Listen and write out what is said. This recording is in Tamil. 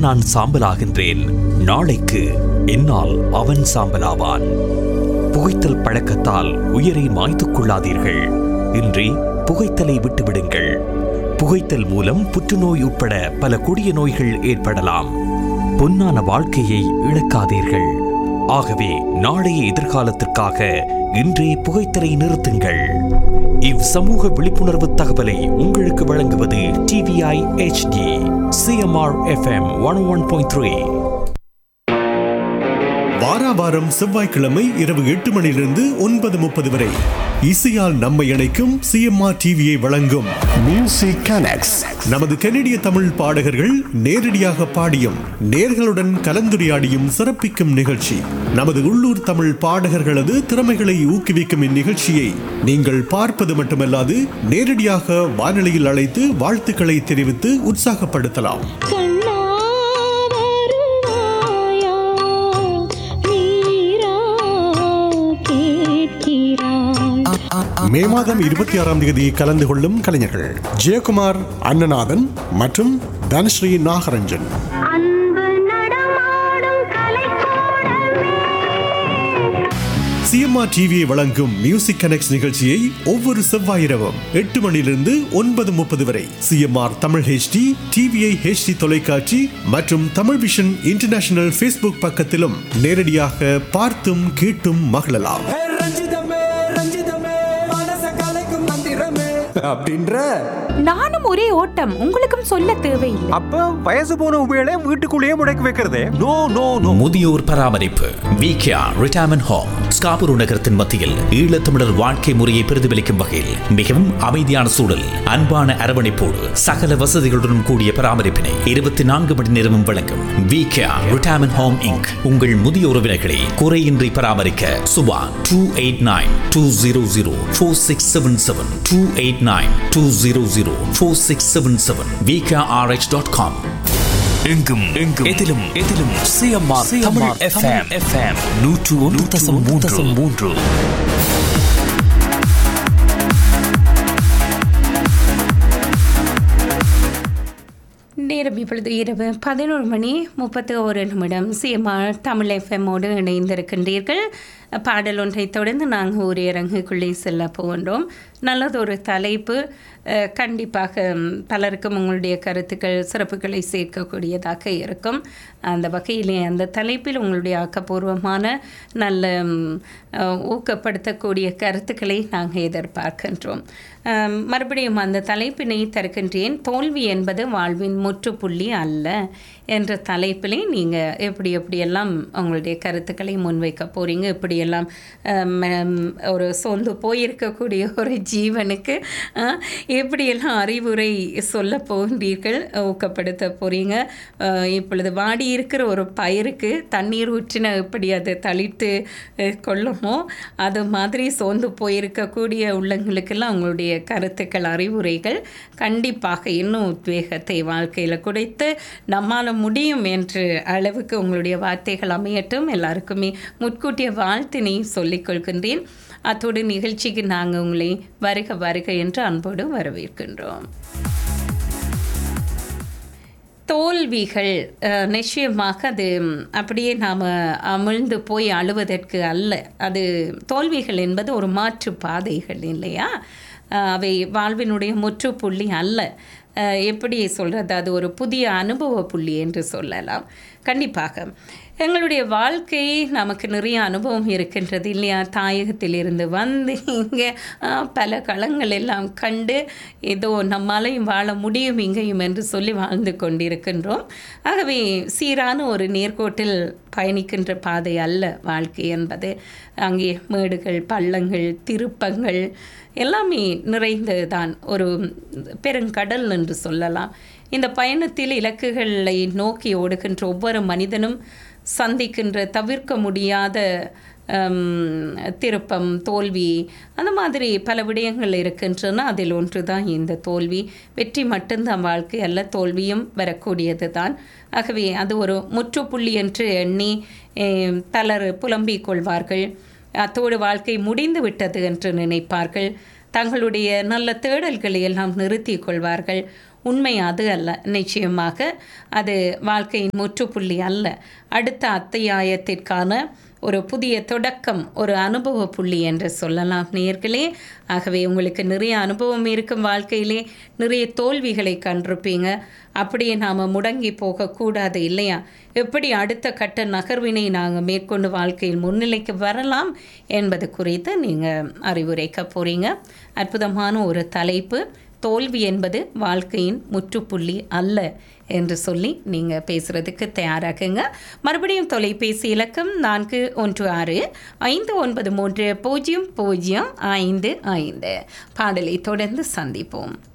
நான் சாம்பலாகின்றேன் நாளைக்கு என்னால் அவன் சாம்பலாவான் புகைத்தல் பழக்கத்தால் உயிரை மாய்த்துக் கொள்ளாதீர்கள் இன்றி புகைத்தலை விட்டுவிடுங்கள் புகைத்தல் மூலம் புற்றுநோய் உட்பட பல கொடிய நோய்கள் ஏற்படலாம் பொன்னான வாழ்க்கையை இழக்காதீர்கள் ஆகவே நாளைய எதிர்காலத்திற்காக இன்றே புகைத்தலை நிறுத்துங்கள் இவ் சமூக விழிப்புணர்வு தகவலை உங்களுக்கு வழங்குவது TVI HD CMR FM one one point three வாராவாரம் செவ்வாய்க்கிழமை இரவு எட்டு மணியிலிருந்து ஒன்பது முப்பது வரை இசையால் நம்மை இணைக்கும் சிஎம்ஆர் டிவியை வழங்கும் மியூசிக் கனெக்ட்ஸ் நமது கனடிய தமிழ் பாடகர்கள் நேரடியாக பாடியும் நேர்களுடன் கலந்துரையாடியும் சிறப்பிக்கும் நிகழ்ச்சி நமது உள்ளூர் தமிழ் பாடகர்களது திறமைகளை ஊக்குவிக்கும் இந்நிகழ்ச்சியை நீங்கள் பார்ப்பது மட்டுமல்லாது நேரடியாக வானொலியில் அழைத்து வாழ்த்துக்களை தெரிவித்து உற்சாகப்படுத்தலாம் கண்ணா வருவாயா நீரா கேட்கிறாய் மே மாதம் இருபத்தி ஆறாம் தேதி கலந்து கொள்ளும் கலைஞர்கள் ஜெயக்குமார் அண்ணநாதன் மற்றும் தனஸ்ரீ நாகரஞ்சன் அன்பு நடமாடும் கலைக்கூடமே சிஎம்ஆர் டிவியை வழங்கும் மியூசிக் கனெக்ட் நிகழ்ச்சியை ஒவ்வொரு செவ்வாய் இரவும் எட்டு மணியிலிருந்து ஒன்பது முப்பது வரை CMR Tamil HD TVI HD தொலைக்காட்சி மற்றும் தமிழ் விஷன் இன்டர்நேஷனல் ஃபேஸ்புக் பக்கத்திலும் நேரடியாக பார்த்தும் கேட்டும் மகிழலாம் ஹே ரஞ்சிதமே ரஞ்சிதமே மனச கலைக்கும் மந்திரமே அப்படின்ற நானும் ஒரே ஓட்டம் உங்களுக்கும் சொல்ல தேவையில்லை அப்ப வயசு போன உபயோக வீட்டுக்குள்ளேயே முடக்கி வைக்கிறதே நோ நோ நோ முதியோர் பராமரிப்பு விகேஆ ரிட்டையர்மெண்ட் ஹோம் ஸ்காபூர் நகரத்தின் மத்தியில் ஈழத்தமிழர் வாழ்க்கை முறையை பிரதிபலிக்கும் வகையில் மிகவும் அமைதியான சூழல் அன்பான அரவணைப்போடு சகல வசதிகளுடன் கூடிய பராமரிப்பினை இருபத்தி நான்கு மணி நேரமும் வழங்கும் விகேஆ ரிட்டையர்மெண்ட் ஹோம் இங்க் உங்கள் முதிய உறவினர்களை குறையின்றி பராமரிக்க Subha two eight nine two zero zero four six seven seven two eight nine two zero zero four six seven seven VKRH dot com எங்கும் எங்கும் எதிலும் எதிலும் சிஎம்ஆர் தமிழ் எஃப்எம் எஃப்எம் நூற்று ஒன்று தசம் மூன்று தசம் மூன்று நேரம் இப்பொழுது இரவு பதினோரு மணி முப்பத்தி ஒரு நிமிடம் சிஎம்ஆர் தமிழ் எஃப்எம்மோடு இணைந்திருக்கின்றீர்கள் பாடல் ஒன்றை தொடர்ந்து நாங்கள் ஒரு இறங்குக்குள்ளே செல்ல போகின்றோம் நல்லதொரு தலைப்பு அஹ், கண்டிப்பாக ம், பலருக்கும் உங்களுடைய கருத்துக்கள் சிறப்புகளை சேர்க்கக்கூடியதாக இருக்கும் அந்த வகையிலே அந்த தலைப்பில் உங்களுடைய ஆக்கப்பூர்வமான நல்ல ம், அஹ், ஊக்கப்படுத்தக்கூடிய கருத்துக்களை நாங்கள் எதிர்பார்க்கின்றோம் அம், மறுபடியும் அந்த தலைப்பினை தருகின்றேன் தோல்வி என்பது வாழ்வின் முற்றுப்புள்ளி அல்ல என்ற தலைப்பிலே நீங்கள் எப்படி எப்படியெல்லாம் உங்களுடைய கருத்துக்களை முன்வைக்க போகிறீங்க எப்படியெல்லாம் அம், அம், ஒரு சொந்து போயிருக்கக்கூடிய ஒரு ஜீவனுக்கு அஹ், எப்படியெல்லாம் அறிவுரை சொல்ல போகின்றீர்கள் ஊக்கப்படுத்த போகிறீங்க அஹ், இப்பொழுது வாடி இருக்கிற ஒரு பயிருக்கு தண்ணீர் ஊற்றின எப்படி அதை தளித்து அஹ், கொள்ளுமோ அது மாதிரி சோர்ந்து போயிருக்கக்கூடிய உள்ளங்களுக்கெல்லாம் உங்களுடைய கருத்துக்கள் அறிவுரைகள் கண்டிப்பாக இன்னும் உத்வேகத்தை வாழ்க்கையில் குடைத்து நம்மால் முடியும் என்ற அளவுக்கு உங்களுடைய வார்த்தைகள் அமையட்டும் எல்லாருக்குமே முன்கூட்டிய வாழ்த்தினை சொல்லிக் கொள்கின்றேன் அத்தோடு நிகழ்ச்சிக்கு நாங்கள் உங்களை வருக வருக என்று அன்போடு வரவேற்கின்றோம் தோல்விகள் அஹ், நிச்சயமாக அது ம், அப்படியே நாம் அமிழ்ந்து போய் அழுவதற்கு அல்ல அது தோல்விகள் என்பது ஒரு மாற்று பாதைகள் இல்லையா அஹ், அவை வாழ்வினுடைய முற்றுப்புள்ளி அல்ல அஹ், எப்படி சொல்கிறது அது ஒரு புதிய அனுபவ புள்ளி என்று சொல்லலாம் கண்டிப்பாக எங்களுடைய வாழ்க்கை நமக்கு நிறைய அனுபவம் இருக்கின்றது இல்லையா தாயகத்திலிருந்து வந்து இங்கே பல களங்கள் எல்லாம் கண்டு ஏதோ நம்மாலையும் வாழ முடியும் இங்கேயும் என்று சொல்லி வாழ்ந்து கொண்டிருக்கின்றோம் ஆகவே சீரான ஒரு நேர்கோட்டில் பயணிக்கின்ற பாதை அல்ல வாழ்க்கை என்பது அங்கே மேடுகள் பள்ளங்கள் திருப்பங்கள் எல்லாமே நிறைந்ததுதான் ஒரு பெருங்கடல் என்று சொல்லலாம் இந்த பயணத்தில் இலக்குகளை நோக்கி ஓடுகின்ற ஒவ்வொரு மனிதனும் சந்திக்கின்ற தவிர்க்க முடியாத ஹம், திருப்பம் தோல்வி அந்த மாதிரி பல விடயங்கள் இருக்கின்றன அதில் ஒன்று தான் இந்த தோல்வி வெற்றி மட்டும்தான் வாழ்க்கை அல்ல தோல்வியும் வரக்கூடியது தான் ஆகவே அது ஒரு முற்றுப்புள்ளி என்று எண்ணி eh, பலர் புலம்பிக் கொள்வார்கள் அத்தோடு வாழ்க்கை முடிந்து விட்டது என்று நினைப்பார்கள் தங்களுடைய நல்ல தேடல்களை எல்லாம் நிறுத்திக் கொள்வார்கள் உண்மை அது அல்ல நிச்சயமாக அது வாழ்க்கையின் முற்றுப்புள்ளி அல்ல அடுத்த அத்தியாயத்திற்கான ஒரு புதிய தொடக்கம் ஒரு அனுபவ புள்ளி என்று சொல்லலாம் நேர்களே ஆகவே உங்களுக்கு நிறைய அனுபவம் இருக்கும் வாழ்க்கையிலே நிறைய தோல்விகளை கண்டிருப்பீங்க அப்படியே நாம் முடங்கி போகக்கூடாது இல்லையா எப்படி அடுத்த கட்ட நகர்வினை நாங்கள் மேற்கொண்டு வாழ்க்கையில் முன்னிலைக்கு வரலாம் என்பது குறித்து நீங்கள் அறிவுரைக்க போகிறீங்க அற்புதமான ஒரு தலைப்பு தோல்வி என்பது வாழ்க்கையின் முற்றுப்புள்ளி அல்ல என்று சொல்லி நீங்கள் பேசுகிறதுக்கு தயாராகுங்க மறுபடியும் தொலைபேசி இலக்கம் நான்கு ஒன்று ஆறு ஐந்து ஒன்பது மூன்று பூஜ்ஜியம் பூஜ்ஜியம் ஐந்து ஐந்து பாடலை தொடர்ந்து சந்திப்போம்